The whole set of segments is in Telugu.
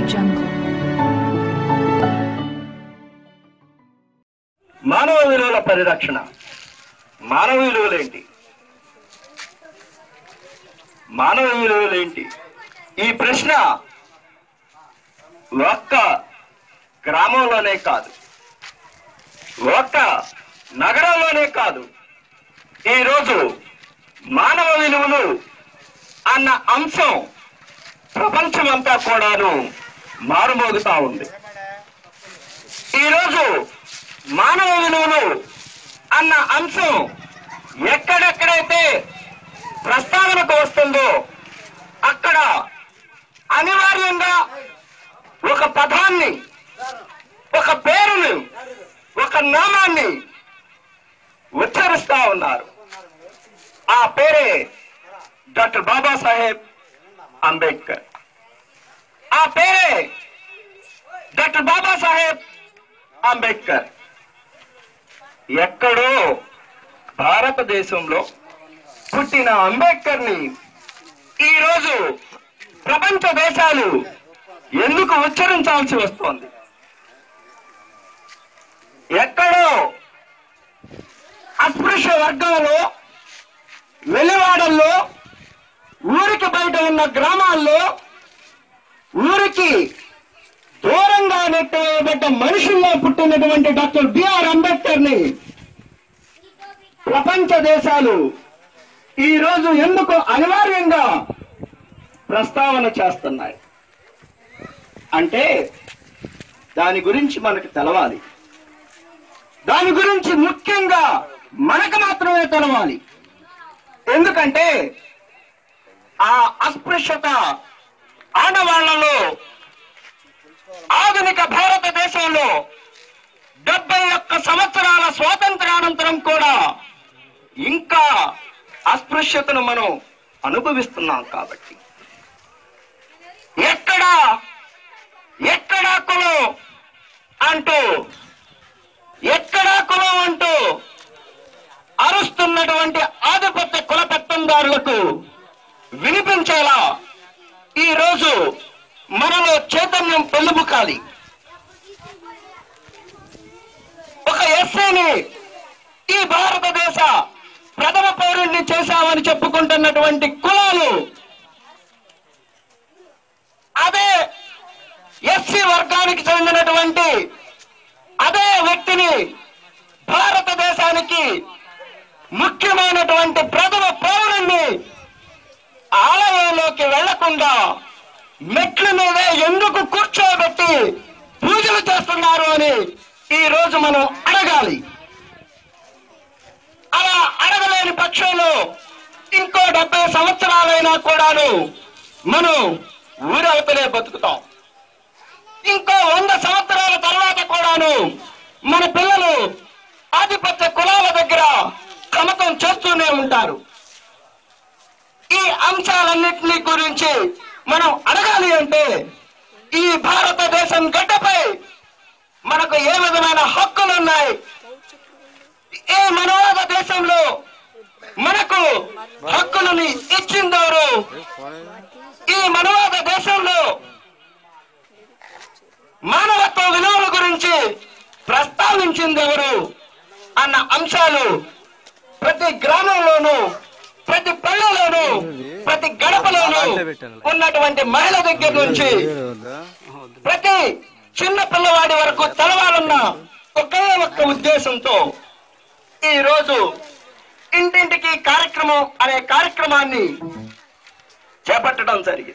jungle. మానవ విలువల పరిరక్షణ మానవ విలువలేంటి మానవ విలువలేంటి ఈ ప్రశ్న ఒక్క గ్రామంలోనే కాదు ఒక్క నగరంలోనే కాదు ఈరోజు మానవ విలువలు అన్న అంశం ప్రపంచమంతా కూడాను మారుమోగుతా ఉంది ఈరోజు మానవ విలువలు అన్న అంశం ఎక్కడెక్కడైతే ప్రస్తావనకు వస్తుందో అక్కడ అనివార్యంగా ఒక పదాన్ని ఒక పేరుని ఒక నామాన్ని ఉచ్చరిస్తా ఉన్నారు ఆ పేరే డాక్టర్ బాబాసాహెబ్ అంబేద్కర్ ఆ పేరే డాక్టర్ బాబాసాహెబ్ అంబేద్కర్ ఎక్కడో భారతదేశంలో పుట్టిన అంబేద్కర్ ని ఈరోజు ప్రపంచ దేశాలు ఎందుకు ఉచ్చరించాల్సి వస్తోంది ఎక్కడో అస్పృశ్య వర్గాల్లో వెలివాడల్లో ఊరికి బయట ఉన్న గ్రామాల్లో ఊరికి దూరంగా నెట్టవేయబడ్డ మనుషుల్లో పుట్టినటువంటి డాక్టర్ బిఆర్ అంబేద్కర్ ని ప్రపంచ దేశాలు ఈ రోజు ఎందుకు అనివార్యంగా ప్రస్తావన చేస్తున్నాయి అంటే దాని గురించి మనకు తెలవాలి దాని గురించి ముఖ్యంగా మనకు మాత్రమే తెలవాలి ఎందుకంటే ఆ అస్పృశ్యత ఆడవాళ్లలో ఆధునిక భారతదేశంలో డెబ్బై ఒక్క సంవత్సరాల స్వాతంత్రానంతరం కూడా ఇంకా అస్పృశ్యతను మనం అనుభవిస్తున్నాం కాబట్టి ఎక్కడ ఎక్కడా కులం అంటూ ఎక్కడా కులం అంటూ అరుస్తున్నటువంటి ఆధిపత్య కుల పెత్తందారులకు వినిపించేలా ఈ రోజు మనలో చైతన్యం పెళ్ళుబుకాలి ఒక ఎస్సీని ఈ భారతదేశ ప్రథమ పౌరుణ్ణి చేశామని చెప్పుకుంటున్నటువంటి కులాలు అదే ఎస్సీ వర్గానికి చెందినటువంటి అదే వ్యక్తిని భారతదేశానికి ముఖ్యమైనటువంటి ప్రథమ పౌరుణ్ణి ఆలయంలోకి వెళ్లకుండా మెట్ల మీద ఎందుకు కూర్చోబెట్టి పూజలు చేస్తున్నారు అని ఈ రోజు మనం అడగాలి అలా అడగలేని పక్షంలో ఇంకో డెబ్బై సంవత్సరాలైనా కూడాను మనం ఊరవతలే బతుకుతాం ఇంకో వంద సంవత్సరాల తర్వాత కూడాను మన పిల్లలు ఆధిపత్య కులాల దగ్గర కమకం చేస్తూనే ఉంటారు ఈ అంశాలన్నింటినీ గురించి మనం అడగాలి అంటే ఈ భారతదేశం గడ్డపై మనకు ఏ విధమైన హక్కులు ఉన్నాయి ఏ మనవాద దేశంలో మనకు హక్కులని ఇచ్చిందెవరు ఈ మనవాద దేశంలో మానవత్వ విలువల గురించి ప్రస్తావించింది ఎవరు అన్న అంశాలు ప్రతి గ్రామంలోనూ ప్రతి పల్లెలోనూ ప్రతి గడపలోనూ ఉన్నటువంటి మహిళ దగ్గర నుంచి ప్రతి చిన్న పిల్లవాడి వరకు తెలవాలన్న ఒకే ఒక్క ఉద్దేశంతో ఈ రోజు ఇంటింటికి కార్యక్రమం అనే కార్యక్రమాన్ని చేపట్టడం జరిగింది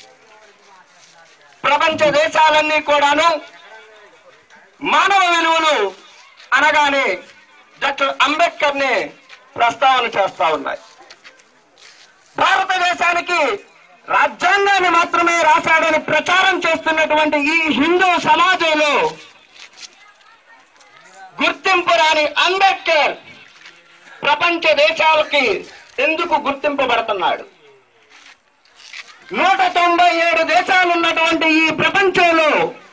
ప్రపంచ దేశాలన్నీ కూడాను మానవ విలువలు అనగానే డాక్టర్ అంబేద్కర్ ని ప్రస్తావన చేస్తా ఉన్నాయి భారతదేశానికి రాజ్యాంగాన్ని మాత్రమే రాశాడని ప్రచారం చేస్తున్నటువంటి ఈ హిందూ సమాజంలో గుర్తింపు రాని అంబేద్కర్ ప్రపంచ దేశాలకి ఎందుకు గుర్తింపబడుతున్నాడు నూట తొంభై ఏడు దేశాలు ఉన్నటువంటి ఈ ప్రపంచంలో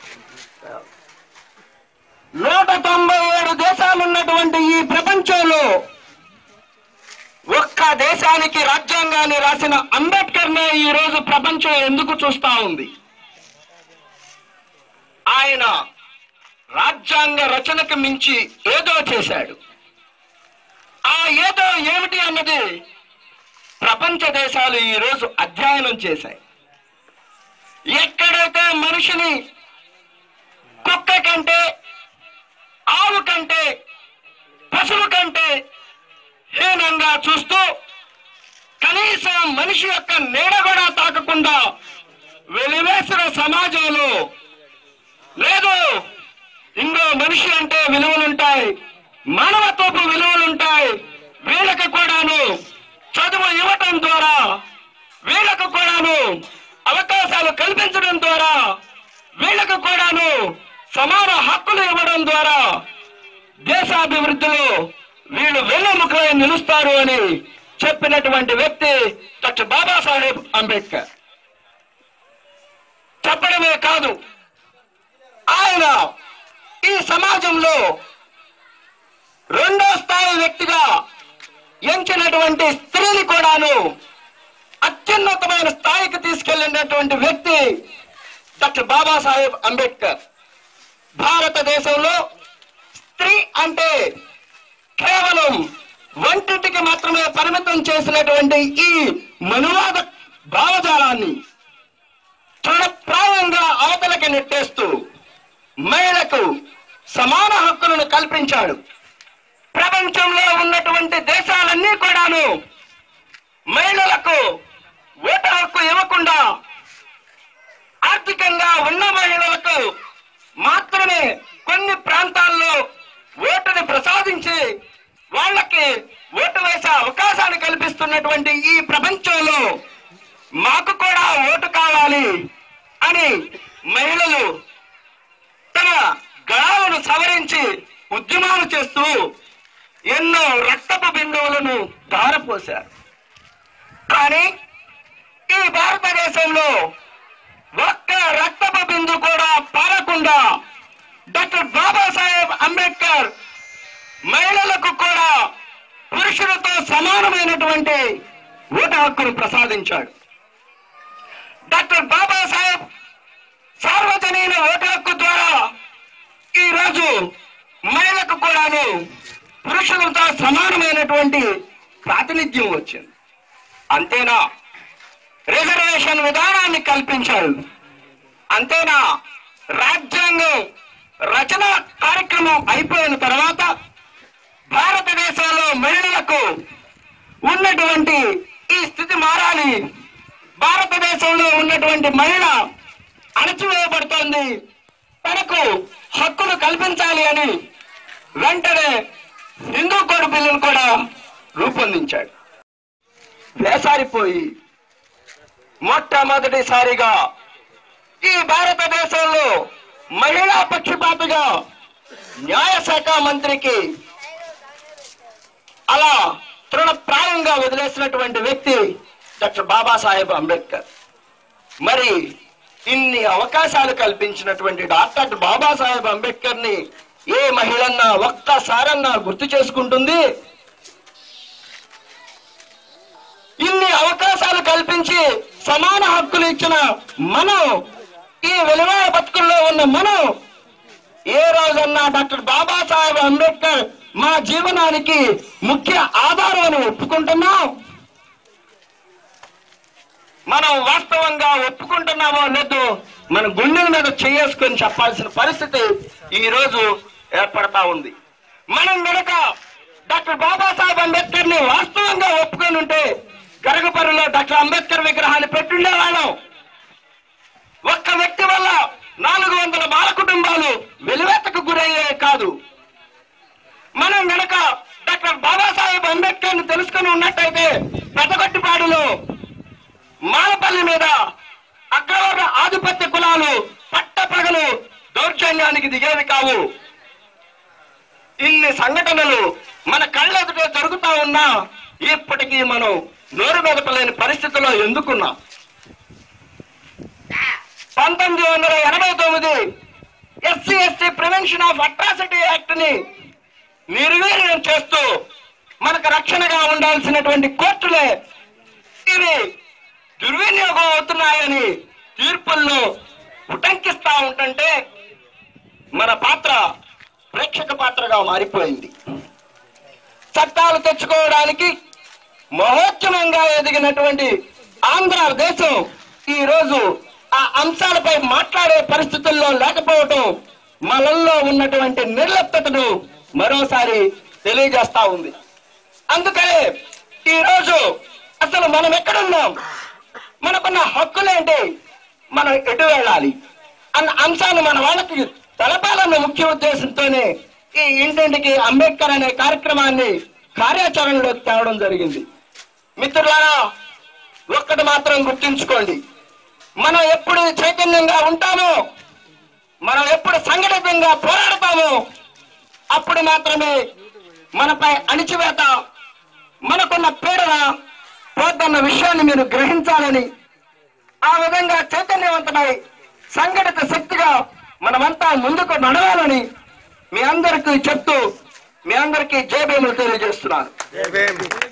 నూట తొంభై ఏడు దేశాలు ఉన్నటువంటి ఈ ప్రపంచంలో ఒక్క దేశానికి రాజ్యాంగాన్ని రాసిన అంబేద్కర్ నే ఈ రోజు ప్రపంచం ఎందుకు చూస్తా ఉంది ఆయన రాజ్యాంగ రచనకు మించి ఏదో చేశాడు ఆ ఏదో ఏమిటి అన్నది ప్రపంచ దేశాలు ఈరోజు అధ్యయనం చేశాయి ఎక్కడైతే మనిషిని కుక్క కంటే ఆవు కంటే పశువు కంటే హీనంగా చూస్తూ కనీసం మనిషి యొక్క నీడ కూడా తాకకుండా వెలివేసిన సమాజంలో లేదు ఇంకో మనిషి అంటే విలువలుంటాయి మానవత్వపు విలువలుంటాయి వీళ్ళకి కూడాను చదువు ఇవ్వటం ద్వారా వీళ్ళకు కూడాను అవకాశాలు కల్పించడం ద్వారా వీళ్ళకు కూడాను సమాన హక్కులు ఇవ్వడం ద్వారా దేశాభివృద్ధిలో వీళ్ళు వెన్నెముకలై నిలుస్తారు అని చెప్పినటువంటి వ్యక్తి డాక్టర్ బాబాసాహెబ్ అంబేద్కర్ చెప్పడమే కాదు ఆయన ఈ సమాజంలో రెండో స్థాయి వ్యక్తిగా ఎంచినటువంటి స్త్రీని కూడాను అత్యున్నతమైన స్థాయికి తీసుకెళ్లినటువంటి వ్యక్తి డాక్టర్ బాబాసాహెబ్ అంబేద్కర్ భారతదేశంలో స్త్రీ అంటే కేవలం వంటింటికి మాత్రమే పరిమితం చేసినటువంటి ఈ మనువాద భావజాలాన్ని తృణప్రాయంగా అవతలకి నెట్టేస్తూ మహిళకు సమాన హక్కులను కల్పించాడు ప్రపంచంలో ఉన్నటువంటి దేశాలన్నీ కూడాను మహిళలకు ఓటు హక్కు ఇవ్వకుండా ఆర్థికంగా ఉన్న మహిళలకు మాత్రమే కొన్ని ప్రాంతాల్లో ఓటుని ప్రసాదించి వాళ్ళకి ఓటు వేసే అవకాశాన్ని కల్పిస్తున్నటువంటి ఈ ప్రపంచంలో మాకు కూడా ఓటు కావాలి అని మహిళలు తమ గళాలను సవరించి ఉద్యమాలు చేస్తూ ఎన్నో రక్తపు బిందువులను ధారపోశారు కానీ ఈ భారతదేశంలో ఒక్క రక్తపు బిందు కూడా పారకుండా డాక్టర్ బాబాసాహెబ్ అంబేద్కర్ మహిళలకు కూడా పురుషులతో సమానమైనటువంటి ఓటు హక్కును ప్రసాదించాడు డాక్టర్ బాబాసాహెబ్ సార్వజనీన ఓటు హక్కు ద్వారా ఈ రోజు మహిళలకు కూడాను పురుషులతో సమానమైనటువంటి ప్రాతినిధ్యం వచ్చింది అంతేనా రిజర్వేషన్ విధానాన్ని కల్పించారు అంతేనా రాజ్యాంగం రచన కార్యక్రమం అయిపోయిన తర్వాత భారతదేశంలో మహిళలకు ఉన్నటువంటి ఈ స్థితి మారాలి భారతదేశంలో ఉన్నటువంటి మహిళ అణచివేయబడుతోంది తనకు హక్కులు కల్పించాలి అని వెంటనే హిందూ కోడ్ బిల్లును కూడా రూపొందించాడు వేసారిపోయి మొట్టమొదటిసారిగా ఈ భారతదేశంలో మహిళా పక్షపాతిగా న్యాయశాఖ మంత్రికి అలా తృణప్రాయంగా వదిలేసినటువంటి వ్యక్తి డాక్టర్ బాబాసాహెబ్ అంబేద్కర్ మరి ఇన్ని అవకాశాలు కల్పించినటువంటి డాక్టర్ బాబాసాహెబ్ అంబేద్కర్ ని ఏ మహిళన్నా ఒక్కసారన్నా గుర్తు చేసుకుంటుంది ఇన్ని అవకాశాలు కల్పించి సమాన హక్కులు ఇచ్చిన మనం ఈ విలువైన బతుకుల్లో ఉన్న మనం ఏ రోజన్నా డాక్టర్ బాబాసాహెబ్ అంబేద్కర్ మా జీవనానికి ముఖ్య ఆధారం అని ఒప్పుకుంటున్నాం మనం వాస్తవంగా ఒప్పుకుంటున్నామో లేదో మన గుండెల మీద చేసుకొని చెప్పాల్సిన పరిస్థితి ఈ రోజు ఏర్పడతా ఉంది మనం గనక డాక్టర్ బాబాసాహెబ్ అంబేద్కర్ ని వాస్తవంగా ఒప్పుకొని ఉంటే గరగపల్లిలో డాక్టర్ అంబేద్కర్ విగ్రహాన్ని పెట్టుండే వాళ్ళం ఒక్క వ్యక్తి వల్ల నాలుగు వందల బాల కుటుంబాలు వెలువెత్తకు గురయ్యే కాదు మనం గనక డాక్టర్ బాబాసాహెబ్ అంబేద్కర్ ని తెలుసుకుని ఉన్నట్టయితే పెద్దగొట్టిపాడులో మాలపల్లి మీద అగ్రవర్ణ ఆధిపత్య కులాలు పట్టపగలు దౌర్జన్యానికి దిగేవి కావు ఇన్ని సంఘటనలు మన కళ్ళెదుట జరుగుతా ఉన్నా ఇప్పటికీ మనం నోరు మెదపలేని పరిస్థితిలో ఎందుకున్నాం పంతొమ్మిది వందల ఎనభై తొమ్మిది SC ST prevention of atrocity act ని నిర్వీర్యం చేస్తూ మనకు రక్షణగా ఉండాల్సినటువంటి కోర్టులే ఇవి దుర్వినియోగం అవుతున్నాయని తీర్పుల్లో ఉటంకిస్తా ఉంటుంటే మన పాత్ర ప్రేక్షక పాత్రగా మారిపోయింది చట్టాలు తెచ్చుకోవడానికి మహోద్యమంగా ఎదిగినటువంటి ఆంధ్రదేశం ఈ రోజు ఆ అంశాలపై మాట్లాడే పరిస్థితుల్లో లేకపోవటం మనల్లో ఉన్నటువంటి నిర్లిప్తతను మరోసారి తెలియజేస్తా ఉంది అందుకనే ఈ రోజు అసలు మనం ఎక్కడున్నాం మనకున్న హక్కులేంటి మనం ఎటు వెళ్ళాలి అన్న అంశాన్ని మన వాళ్ళకి తెలపాలన్న ముఖ్య ఉద్దేశంతోనే ఈ ఇంటింటికి అంబేద్కర్ అనే కార్యక్రమాన్ని కార్యాచరణలోకి తేవడం జరిగింది మిత్రులారా ఒక్కటి మాత్రం గుర్తుంచుకోండి మనం ఎప్పుడు చైతన్యంగా ఉంటామో మనం ఎప్పుడు సంఘటితంగా పోరాడతామో అప్పుడు మాత్రమే మనపై అణిచివేత మనకున్న పీడన పోద్దన్న విషయాన్ని మీరు గ్రహించాలని ఆ విధంగా చైతన్యవంతమై సంఘటిత శక్తిగా మనమంతా ముందుకు నడవాలని మీ అందరికీ చెప్తూ మీ అందరికీ జయభీములు తెలియజేస్తున్నాను జై భీమ్